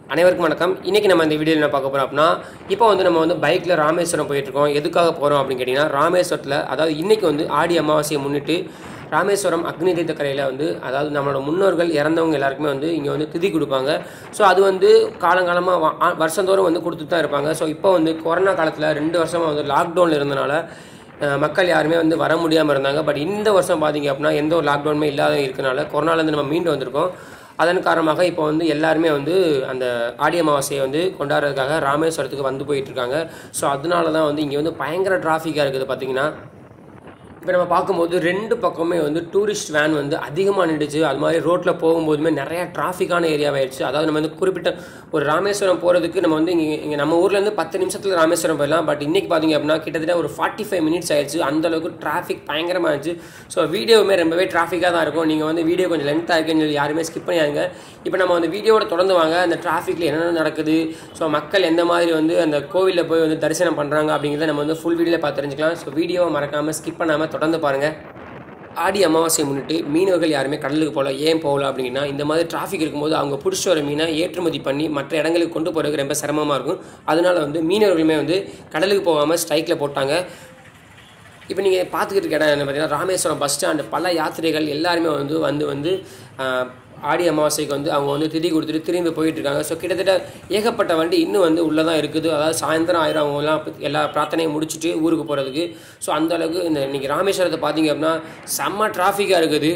அனைவருக்கும் வணக்கம் இன்றைக்கி நம்ம இந்த வீடியோவில் என்ன பார்க்க போகிறோம் அப்படின்னா இப்போ வந்து நம்ம வந்து பைக்கில் ராமேஸ்வரம் போயிட்டுருக்கோம் எதுக்காக போகிறோம் அப்படின்னு கேட்டிங்கன்னா ராமேஸ்வரத்தில் அதாவது இன்றைக்கி வந்து ஆடி அமாவாசையை முன்னிட்டு ராமேஸ்வரம் அக்னி தீர்த்த கரையில் வந்து அதாவது நம்மளோட முன்னோர்கள் இறந்தவங்க எல்லாருக்குமே வந்து இங்கே வந்து திதி கொடுப்பாங்க ஸோ அது வந்து காலங்காலமாக வருஷந்தோறும் வந்து கொடுத்துட்டு தான் இருப்பாங்க ஸோ இப்போ வந்து கொரோனா காலத்தில் ரெண்டு வருஷமாக வந்து லாக்டவுனில் இருந்தனால அஹ், மக்கள் யாருமே வந்து வர முடியாமல் இருந்தாங்க பட் இந்த வருஷம் பார்த்தீங்க அப்படின்னா எந்த ஒரு லாக்டவுனுமே இல்லாத இருக்கனால கொரோனாலேருந்து நம்ம மீண்டு வந்திருக்கோம் அதன் காரணமாக இப்போ வந்து எல்லாருமே வந்து அந்த ஆடி அமாவாசையை வந்து கொண்டாடுறதுக்காக ராமேஸ்வரத்துக்கு வந்து போயிட்டு இருக்காங்க ஸோ அதனால தான் வந்து இங்கே வந்து பயங்கர டிராஃபிக்காக இருக்குது பார்த்தீங்கன்னா இப்போ நம்ம பார்க்கும்போது ரெண்டு பக்கமே வந்து டூரிஸ்ட் வேன் வந்து அதிகமாக நின்றுச்சு அது மாதிரி ரோட்டில் போகும்போதுமே நிறையா டிராஃபிக்கான ஏரியாவாயிடுச்சு அதாவது நம்ம வந்து குறிப்பிட்ட ஒரு ராமேஸ்வரம் போகிறதுக்கு நம்ம வந்து இங்கே இங்கே நம்ம ஊர்லேருந்து பத்து நிமிஷத்தில் ராமேஸ்வரம் போயிடலாம் பட் இன்றைக்கி பார்த்தீங்க அப்படின்னா கிட்டத்தட்ட ஒரு ஃபார்ட்டி ஃபைவ் மினிட்ஸ் ஆயிடுச்சு அந்தளவுக்கு டிராஃபிக் பயங்கரமாக இருந்துச்சு ஸோ வீடியோவுமே ரொம்பவே டிராஃபிக்காக தான் இருக்கும் நீங்கள் வந்து வீடியோ கொஞ்சம் லென்த்தாக இருக்குன்னு சொல்லி யாருமே ஸ்கிப் பண்ணியாங்க இப்போ நம்ம அந்த வீடியோவோட தொடர்ந்து வாங்க அந்த டிராஃபிக்கில் என்னென்ன நடக்குது ஸோ மக்கள் எந்த மாதிரி வந்து அந்த கோவிலில் போய் வந்து தரிசனம் பண்ணுறாங்க அப்படிங்கிறத நம்ம வந்து ஃபுல் வீடியோவில் பார்த்து தெரிஞ்சுக்கலாம் ஸோ வீடியோவை மறக்காமல் ஸ்கிப் பண்ணாமல் தொடர்ந்து பாருங்கள் ஆடி அமாவாசையை முன்னிட்டு மீனவர்கள் யாருமே கடலுக்கு போகல ஏன் போகல அப்படின்னா இந்த மாதிரி டிராஃபிக் இருக்கும்போது அவங்க பிடிச்ச வர மீனை ஏற்றுமதி பண்ணி மற்ற இடங்களுக்கு கொண்டு போகிறதுக்கு ரொம்ப சிரமமாக இருக்கும் அதனால வந்து மீனவர்களுமே வந்து கடலுக்கு போகாமல் ஸ்ட்ரைக்கில் போட்டாங்க இப்போ நீங்கள் பார்த்துக்கிட்டு இருக்க இடம் என்ன பார்த்தீங்கன்னா ராமேஸ்வரம் பஸ் ஸ்டாண்டு பல யாத்திரைகள் எல்லாருமே வந்து வந்து வந்து ஆஹ், ஆடி அமாவாசைக்கு வந்து அவங்க வந்து திதி கொடுத்துட்டு திரும்பி போயிட்டு இருக்காங்க ஸோ கிட்டத்தட்ட ஏகப்பட்ட வண்டி இன்னும் வந்து உள்ளே தான் இருக்குது அதாவது சாயந்தரம் ஆயிரம் அவங்கலாம் எல்லா பிரார்த்தனையும் முடிச்சுட்டு ஊருக்கு போகிறதுக்கு ஸோ அந்த அளவுக்கு இந்த இன்னைக்கு ராமேஸ்வரத்தை பார்த்தீங்க அப்படின்னா செம்ம டிராஃபிக்காக இருக்குது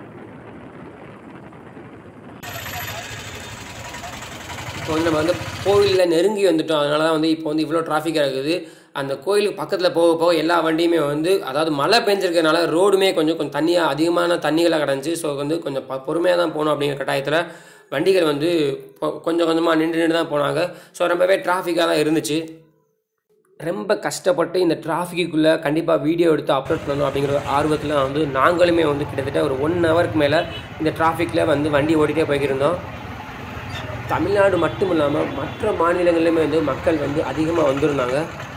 இப்போ வந்து நம்ம வந்து கோவிலில் நெருங்கி வந்துட்டோம் அதனால தான் வந்து இப்போ வந்து இவ்வளோ டிராஃபிக்காக இருக்குது அந்த கோயிலுக்கு பக்கத்தில் போக போக எல்லா வண்டியுமே வந்து அதாவது மழை பெஞ்சிருக்கனால ரோடுமே கொஞ்சம் கொஞ்சம் தண்ணியாக அதிகமான தண்ணிகளாக கிடந்துச்சு ஸோ வந்து கொஞ்சம் ப பொறுமையாக தான் போகணும் அப்படிங்கிற கட்டாயத்தில் வண்டிகள் வந்து கொ- கொஞ்சம் கொஞ்சமாக நின்று நின்று தான் போனாங்க ஸோ ரொம்பவே டிராஃபிக்காக தான் இருந்துச்சு ரொம்ப கஷ்டப்பட்டு இந்த டிராஃபிக்குள்ளே கண்டிப்பாக வீடியோ எடுத்து அப்லோட் பண்ணணும் அப்படிங்கிற ஒரு ஆர்வத்தில் வந்து நாங்களுமே வந்து கிட்டத்தட்ட ஒரு ஒன் ஹவருக்கு மேலே இந்த டிராஃபிக்கில் வந்து வண்டி ஓடிட்டே போய்க்கிருந்தோம் தமிழ்நாடு மட்டும் இல்லாமல் மற்ற மாநிலங்களிலுமே வந்து மக்கள் வந்து அதிகமாக வந்திருந்தாங்க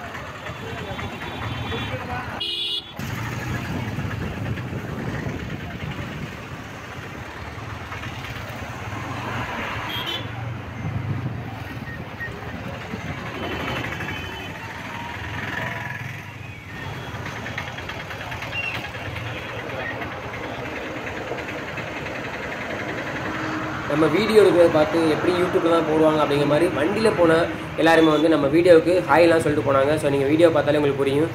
நம்ம வீடியோ எடுக்கிறத பார்த்து எப்படி யூடியூப்பில் தான் போடுவாங்க அப்படிங்கிற மாதிரி வண்டியில் போன எல்லாருமே வந்து நம்ம வீடியோவுக்கு ஹாய்லாம் சொல்லிட்டு போனாங்க ஸோ நீங்கள் வீடியோ பார்த்தாலே உங்களுக்கு புரியும்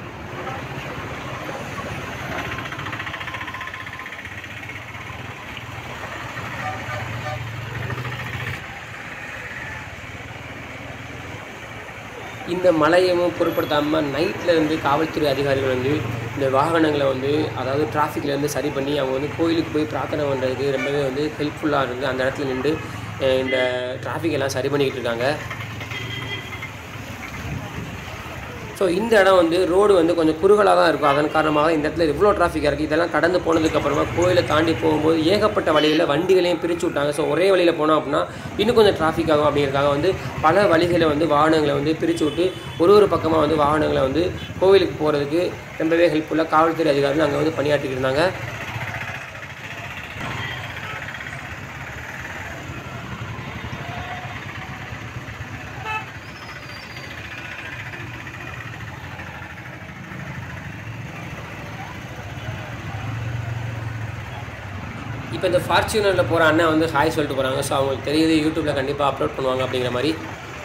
இந்த மழையவும் பொருட்படுத்தாமல் நைட்டில் இருந்து காவல்துறை அதிகாரிகள் வந்து இந்த வாகனங்களை வந்து அதாவது டிராஃபிக்ல இருந்து சரி பண்ணி அவங்க வந்து கோயிலுக்கு போய் பிரார்த்தனை பண்ணுறதுக்கு ரொம்பவே வந்து ஹெல்ப்ஃபுல்லாக இருக்குது அந்த இடத்துல நின்று அஹ், இந்த டிராஃபிக் எல்லாம் சரி பண்ணிக்கிட்டு இருக்காங்க ஸோ இந்த இடம் வந்து ரோடு வந்து கொஞ்சம் குறுகலாக தான் இருக்கும் அதன் காரணமாக இந்த இடத்துல இவ்வளோ டிராஃபிக்காக இருக்குது இதெல்லாம் கடந்து போனதுக்கப்புறமா கோயிலை தாண்டி போகும்போது ஏகப்பட்ட வழியில் வண்டிகளையும் பிரித்து விட்டாங்க ஸோ ஒரே வழியில் போனோம் அப்படின்னா இன்னும் கொஞ்சம் டிராஃபிக் ஆகும் அப்படிங்கிறதுக்காக வந்து பல வழிகளை வந்து வாகனங்களை வந்து பிரித்து விட்டு ஒரு ஒரு பக்கமாக வந்து வாகனங்களை வந்து கோவிலுக்கு போகிறதுக்கு ரொம்பவே ஹெல்ப்ஃபுல்லாக காவல்துறை அதிகாரிகள் அங்கே வந்து பணியாற்றிட்டு இருந்தாங்க இப்போ இந்த ஃபார்ச்சுனரில் போகிற அண்ணன் வந்து ஹாய் சொல்லிட்டு போகிறாங்க ஸோ அவங்களுக்கு தெரியுது யூடியூப்பில் கண்டிப்பாக அப்லோட் பண்ணுவாங்க அப்படிங்கிற மாதிரி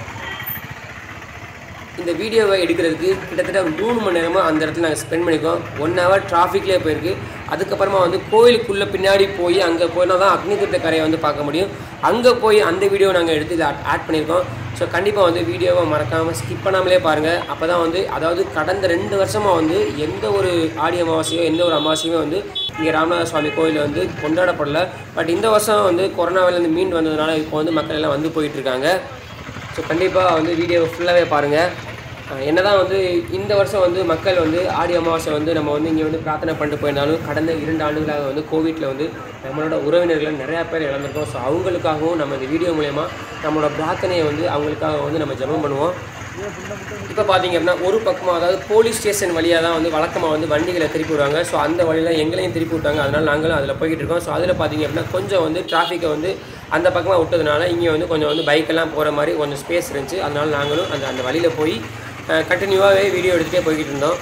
இந்த வீடியோவை எடுக்கிறதுக்கு கிட்டத்தட்ட ஒரு மூணு மணி நேரமாக அந்த இடத்துல நாங்கள் ஸ்பெண்ட் பண்ணியிருக்கோம் ஒன் ஹவர் டிராஃபிக்லேயே போயிருக்கு அதுக்கப்புறமா வந்து கோயிலுக்குள்ளே பின்னாடி போய் அங்கே போனால் தான் அக்னி தீர்த்த கரையை வந்து பார்க்க முடியும் அங்கே போய் அந்த வீடியோ நாங்கள் எடுத்து இதை ஆட் பண்ணியிருக்கோம் ஸோ கண்டிப்பாக வந்து வீடியோவை மறக்காமல் ஸ்கிப் பண்ணாமலே பாருங்கள் அப்போ தான் வந்து அதாவது கடந்த ரெண்டு வருஷமாக வந்து எந்த ஒரு ஆடி அமாவாசையோ எந்த ஒரு அமாவாசையுமே வந்து இங்கே ராமநாத சுவாமி கோயில் வந்து கொண்டாடப்படல பட் இந்த வருஷம் வந்து கொரோனாவிலேருந்து மீண்டு வந்ததுனால இப்போ வந்து மக்கள் எல்லாம் வந்து போயிட்டு இருக்காங்க ஸோ கண்டிப்பாக வந்து வீடியோவை ஃபுல்லாகவே பாருங்கள் என்னதான் வந்து இந்த வருஷம் வந்து மக்கள் வந்து ஆடி அமாவாசை வந்து நம்ம வந்து இங்கே வந்து பிரார்த்தனை பண்ணிட்டு போயிருந்தாலும் கடந்த இரண்டு ஆண்டுகளாக வந்து கோவிட்டில் வந்து நம்மளோட உறவினர்களை நிறையா பேர் இழந்திருக்கோம் ஸோ அவங்களுக்காகவும் நம்ம இந்த வீடியோ மூலயமா நம்மளோட பிரார்த்தனையை வந்து அவங்களுக்காக வந்து நம்ம ஜெபம் பண்ணுவோம் இப்போ பார்த்தீங்க அப்படின்னா ஒரு பக்கமாக அதாவது போலீஸ் ஸ்டேஷன் வழியாக தான் வந்து வழக்கமாக வந்து வண்டிகளை திருப்பி விடுவாங்க ஸோ அந்த வழியில் எங்களையும் திருப்பி விட்டாங்க அதனால் நாங்களும் அதில் போய்கிட்டு இருக்கோம் ஸோ அதில் பார்த்தீங்க அப்படின்னா கொஞ்சம் வந்து டிராஃபிக்கை வந்து அந்த பக்கமாக விட்டதுனால இங்கே வந்து கொஞ்சம் வந்து பைக்கெல்லாம் போகிற மாதிரி கொஞ்சம் ஸ்பேஸ் இருந்துச்சு அதனால் நாங்களும் அந்த அந்த வழியில் போய் கண்டினியூவாகவே வீடியோ எடுத்துகிட்டே போய்கிட்டு இருந்தோம்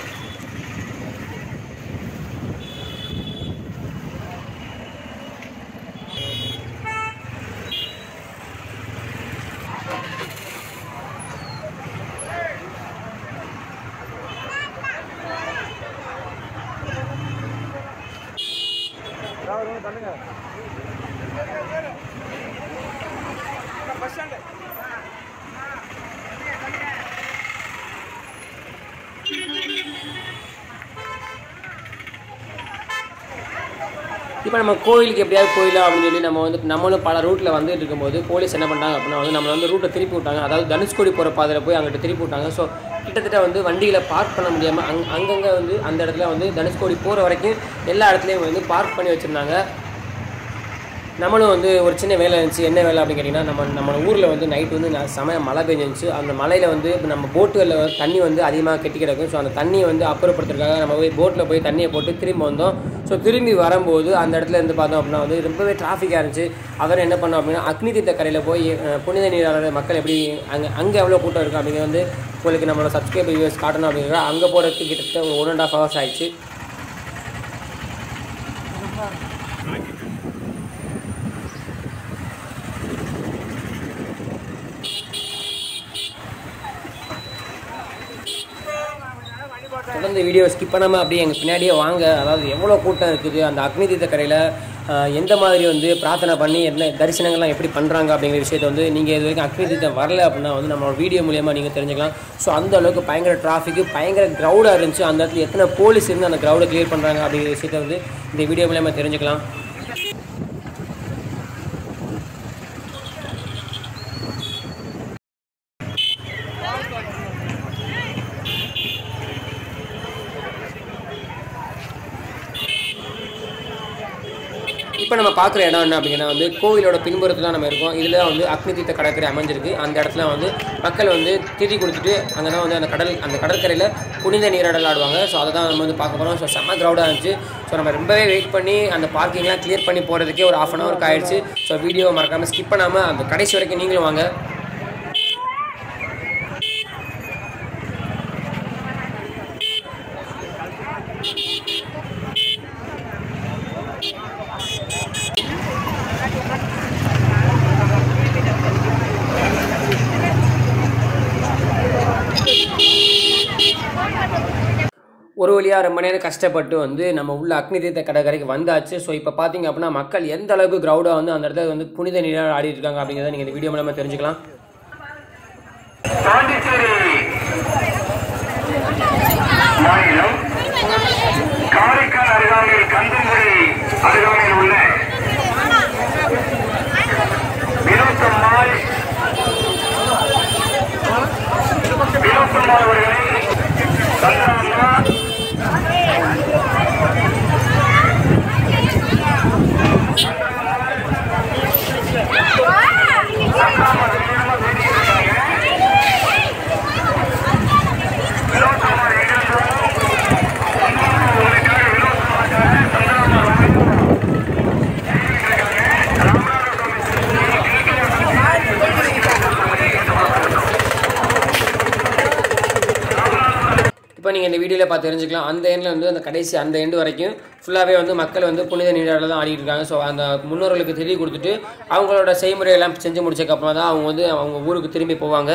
இப்போ நம்ம கோயிலுக்கு எப்படியாவது போயிடலாம் அப்படின்னு சொல்லி நம்ம வந்து நம்மளும் பல ரூட்டில் வந்துட்டு இருக்கும்போது போலீஸ் என்ன பண்ணாங்க அப்படின்னா வந்து நம்மளை வந்து ரூட்டை திருப்பி விட்டாங்க அதாவது தனுஷ்கோடி போகிற பாதையில் போய் அங்கிட்ட திருப்பி விட்டாங்க ஸோ கிட்டத்தட்ட வந்து வண்டிகளை பார்க் பண்ண முடியாமல் அங் அங்கங்கே வந்து அந்த இடத்துல வந்து தனுஷ்கோடி போகிற வரைக்கும் எல்லா இடத்துலையும் வந்து பார்க் பண்ணி வச்சுருந்தாங்க நம்மளும் வந்து ஒரு சின்ன வேலை இருந்துச்சு என்ன வேலை அப்படின்னு கேட்டிங்கன்னா நம்ம நம்ம ஊரில் வந்து நைட் வந்து ந- செமையா மழை பெஞ்சிருந்துச்சு அந்த மலையில் வந்து இப்போ நம்ம போட்டுகளில் வந்து தண்ணி வந்து அதிகமாக கெட்டி கிடக்கும் ஸோ அந்த தண்ணியை வந்து அப்புறப்படுத்துறதுக்காக நம்ம போய் போட்டில் போய் தண்ணியை போட்டு திரும்பி வந்தோம் ஸோ திரும்பி வரும்போது அந்த இடத்துல இருந்து பார்த்தோம் அப்படின்னா வந்து ரொம்பவே டிராஃபிக்காக இருந்துச்சு அதோட என்ன பண்ணோம் அப்படின்னா அக்னி தீர்த்த கரையில் போய் அஹ், புனித நீராளர் மக்கள் எப்படி அங்கே அங்கே எவ்வளோ கூட்டம் இருக்குது அப்படிங்கிறது வந்து உங்களுக்கு நம்மளோட சப்ஸ்கிரைபர் வியூஸ் காட்டணும் அப்படிங்கிற அங்கே போகிறதுக்கு கிட்டத்தட்ட ஒரு ஒன் அண்ட் ஆஃப் ஹவர்ஸ் ஆயிடுச்சு தொடர்ந்து வீடியோ ஸ்கிப் பண்ணாமல் அப்படியே எங்கள் பின்னாடியே வாங்க அதாவது எவ்வளோ கூட்டம் இருக்குது அந்த அக்னி தீர்த்த கரையில் எந்த மாதிரி வந்து பிரார்த்தனை பண்ணி என்ன தரிசனங்கள்லாம் எப்படி பண்ணுறாங்க அப்படிங்கிற விஷயத்தை வந்து நீங்கள் இது வரைக்கும் அக்னி தீர்த்தம் வரல அப்படின்னா வந்து நம்மளோட வீடியோ மூலியமாக நீங்கள் தெரிஞ்சுக்கலாம் ஸோ அந்த அளவுக்கு பயங்கர டிராஃபிக்கு பயங்கர க்ரௌடாக இருந்துச்சு அந்த இடத்துல எத்தனை போலீஸ் இருந்து அந்த க்ரௌடை கிளியர் பண்ணுறாங்க அப்படிங்கிற விஷயத்தை வந்து இந்த வீடியோ மூலியமாக தெரிஞ்சுக்கலாம் இப்போ நம்ம பார்க்குற இடம் என்ன அப்படின்னா வந்து கோவிலோட பின்புறத்தில் நம்ம இருக்கோம் இதில் வந்து அக்னி தீர்த்த கடற்கரை அமைஞ்சிருக்கு அந்த இடத்துல வந்து மக்கள் வந்து திதி கொடுத்துட்டு அங்கே தான் வந்து அந்த கடல் அந்த கடற்கரையில் புனித நீராடல் ஆடுவாங்க ஸோ அதை தான் நம்ம வந்து பார்க்க போகிறோம் ஸோ செம்ம க்ரௌடாக இருந்துச்சு ஸோ நம்ம ரொம்பவே வெயிட் பண்ணி அந்த பார்க்கிங்லாம் கிளியர் பண்ணி போகிறதுக்கே ஒரு ஆஃப் அன் ஹவருக்கு ஆயிடுச்சு ஸோ வீடியோ மறக்காமல் ஸ்கிப் பண்ணாமல் அந்த கடைசி வரைக்கும் நீங்களும் வாங்க ஒரு வழியாக ரொம்ப நேரம் கஷ்டப்பட்டு வந்து நம்ம உள்ள அக்னி தீர்த்த கடற்கரைக்கு வந்தாச்சு ஸோ இப்போ பார்த்தீங்க அப்படின்னா மக்கள் எந்த அளவுக்கு க்ரௌடாக வந்து அந்த இடத்துல வந்து புனித நீராக ஆடிட்டு இருக்காங்க அப்படிங்கிறத நீங்கள் இந்த வீடியோ மூலமாக தெரிஞ்சுக்கலாம் பாண்டிச்சேரி மாநிலம் காரைக்கால் அருகாமையில் கந்தங்குடி அருகாமையில் உள்ள வினோத்தம்மாள் வினோத்தம்மாள் அவர்களை சந்திரம்மா வினோத்தம்மாள் எங்கிருந்தாலும் உங்களுக்காக வினோத்தம்மாள் சந்திரம்மா இப்போ நீங்கள் இந்த வீடியோவில் பார்த்து தெரிஞ்சுக்கலாம் அந்த எண்டில் வந்து அந்த கடைசி அந்த எண்டு வரைக்கும் ஃபுல்லாகவே வந்து மக்கள் வந்து புனித நீராடல தான் ஆடிட்டு இருக்காங்க ஸோ அந்த முன்னோர்களுக்கு தெரிய கொடுத்துட்டு அவங்களோட செய்முறையெல்லாம் செஞ்சு முடிச்சதுக்கப்புறம் தான் அவங்க வந்து அவங்க ஊருக்கு திரும்பி போவாங்க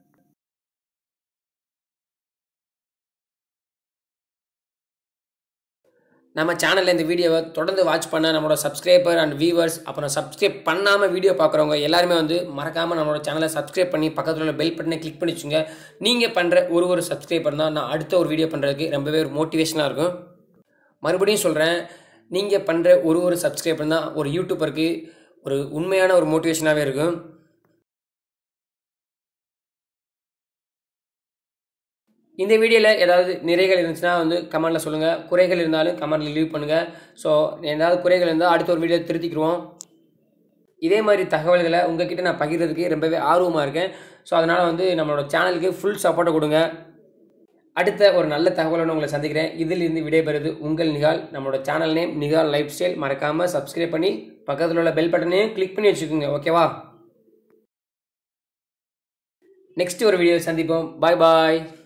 நம்ம சேனலில் இந்த வீடியோவை தொடர்ந்து வாட்ச் பண்ண நம்மளோட சப்ஸ்கிரைபர் அண்ட் வியூவர்ஸ் அப்புறம் சப்ஸ்கிரைப் பண்ணாமல் வீடியோ பார்க்குறவங்க எல்லாருமே வந்து மறக்காமல் நம்மளோட சேனலை சப்ஸ்கிரைப் பண்ணி பக்கத்தில் உள்ள பெல் பட்டனை கிளிக் பண்ணி வச்சுங்க நீங்கள் பண்ணுற ஒரு ஒரு சப்ஸ்கிரைபர் தான் நான் அடுத்த ஒரு வீடியோ பண்ணுறதுக்கு ரொம்பவே ஒரு மோட்டிவேஷனாக இருக்கும் மறுபடியும் சொல்கிறேன் நீங்கள் பண்ணுற ஒரு ஒரு சப்ஸ்கிரைபர் தான் ஒரு யூடியூபருக்கு ஒரு உண்மையான ஒரு மோட்டிவேஷனாகவே இருக்கும் இந்த வீடியோவில் ஏதாவது நிறைகள் இருந்துச்சுன்னா வந்து கமெண்ட்டில் சொல்லுங்கள் குறைகள் இருந்தாலும் கமெண்ட்டில் லீவ் பண்ணுங்கள் ஸோ ஏதாவது குறைகள் இருந்தால் அடுத்த ஒரு வீடியோ திருத்திக்கிடுவோம் இதே மாதிரி தகவல்களை உங்ககிட்ட நான் பகிர்றதுக்கு ரொம்பவே ஆர்வமாக இருக்கேன் ஸோ அதனால் வந்து நம்மளோட சேனலுக்கு ஃபுல் சப்போர்ட்டை கொடுங்க அடுத்த ஒரு நல்ல தகவலோடு உங்களை சந்திக்கிறேன் இதில் இருந்து விடைபெறுது உங்கள் நிகால் நம்மளோட channel name Nikhil lifestyle மறக்காமல் சப்ஸ்கிரைப் பண்ணி பக்கத்தில் உள்ள பெல் பட்டனையும் கிளிக் பண்ணி வச்சுக்கோங்க ஓகேவா நெக்ஸ்ட் ஒரு வீடியோ சந்திப்போம் பாய் பாய்